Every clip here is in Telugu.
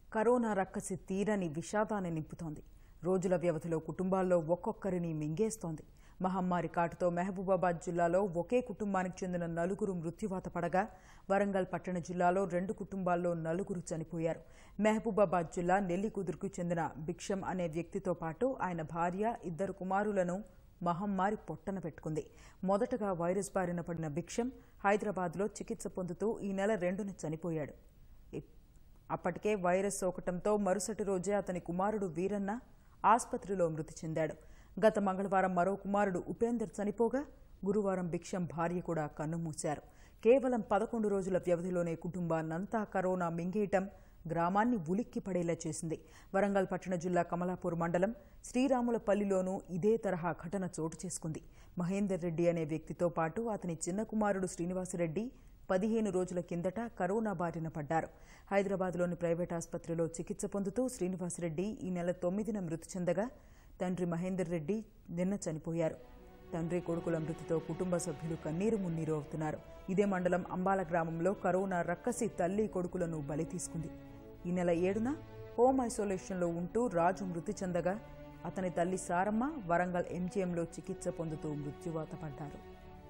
కరోనా రక్కసి తీరని విషాదాన్ని నింపుతోంది రోజుల వ్యవధిలో కుటుంబాల్లో ఒక్కొక్కరిని మింగేస్తోంది మహమ్మారి కాటుతో మహబూబాబాద్ జిల్లాలో ఒకే కుటుంబానికి చెందిన నలుగురు మృత్యువాత పడగా వరంగల్ పట్టణ జిల్లాలో రెండు కుటుంబాల్లో నలుగురు చనిపోయారు మహబూబాబాద్ జిల్లా నెల్లికుదురుకు చెందిన భిక్షం అనే వ్యక్తితో పాటు ఆయన భార్య ఇద్దరు కుమారులను మహమ్మారి పొట్టన పెట్టుకుంది మొదటగా వైరస్ బారిన పడిన భిక్షం హైదరాబాద్లో చికిత్స పొందుతూ ఈ నెల రెండున చనిపోయాడు ఇప్- అప్పటికే వైరస్ సోకటంతో మరుసటి రోజే అతని కుమారుడు వీరన్న ఆసుపత్రిలో మృతి చెందాడు గత మంగళవారం మరో కుమారుడు ఉపేందర్ చనిపోగా గురువారం భిక్షం భార్య కూడా కన్నుమూశారు కేవలం పదకొండు రోజుల వ్యవధిలోనే కుటుంబాన్నంతా కరోనా మింగేయటం గ్రామాన్ని ఉలిక్కి పడేలా చేసింది వరంగల్ పట్టణ జిల్లా కమలాపూర్ మండలం శ్రీరాములపల్లిలోనూ ఇదే తరహా ఘటన చోటు చేసుకుంది మహేందర్ రెడ్డి అనే వ్యక్తితో పాటు అతని చిన్న కుమారుడు శ్రీనివాసరెడ్డి పదిహేను రోజుల కిందట కరోనా బారిన పడ్డారు హైదరాబాద్లోని ప్రైవేట్ ఆసుపత్రిలో చికిత్స పొందుతూ శ్రీనివాసరెడ్డి ఈ నెల తొమ్మిదిన మృతి చెందగా తండ్రి మహేందర్ రెడ్డి నిన్న చనిపోయారు తండ్రి కొడుకుల మృతితో కుటుంబ సభ్యులు కన్నీరు మున్నీరు అవుతున్నారు ఇదే మండలం అంబాల గ్రామంలో కరోనా రక్కసి తల్లి కొడుకులను బలి తీసుకుంది ఈ నెల ఏడున హోమ్ ఐసోలేషన్లో ఉంటూ రాజు మృతి చెందగా అతని తల్లి సారమ్మ వరంగల్ ఎంజీఎంలో చికిత్స పొందుతూ మృత్యువాత పడ్డారు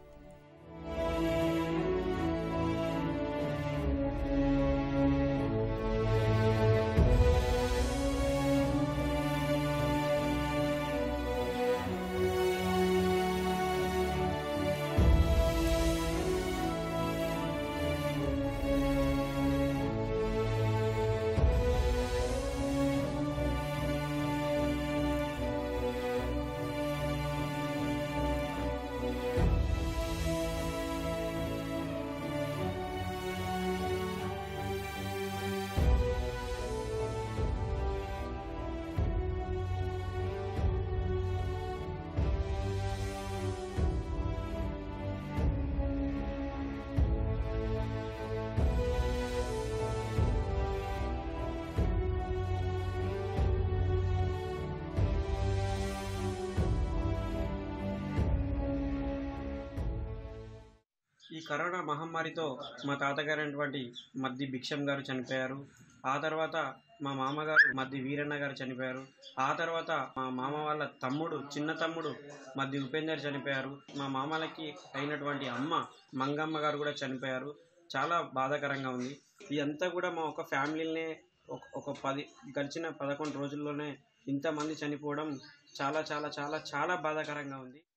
ఈ కరోనా మహమ్మారితో మా తాతగారైనటువంటి మద్ది భిక్షం గారు చనిపోయారు ఆ తర్వాత మా మామగారు మద్ది వీరన్న గారు చనిపోయారు ఆ తర్వాత మా మామ వాళ్ళ తమ్ముడు చిన్న తమ్ముడు మద్ది ఉపేందర్ చనిపోయారు మా మామలకి అయినటువంటి అమ్మ మంగమ్మ గారు కూడా చనిపోయారు చాలా బాధాకరంగా ఉంది ఇదంతా కూడా మా ఒక ఫ్యామిలీనే ఒక ఒక పది గడిచిన పదకొండు రోజుల్లోనే ఇంతమంది చనిపోవడం చాలా చాలా చాలా చాలా బాధాకరంగా ఉంది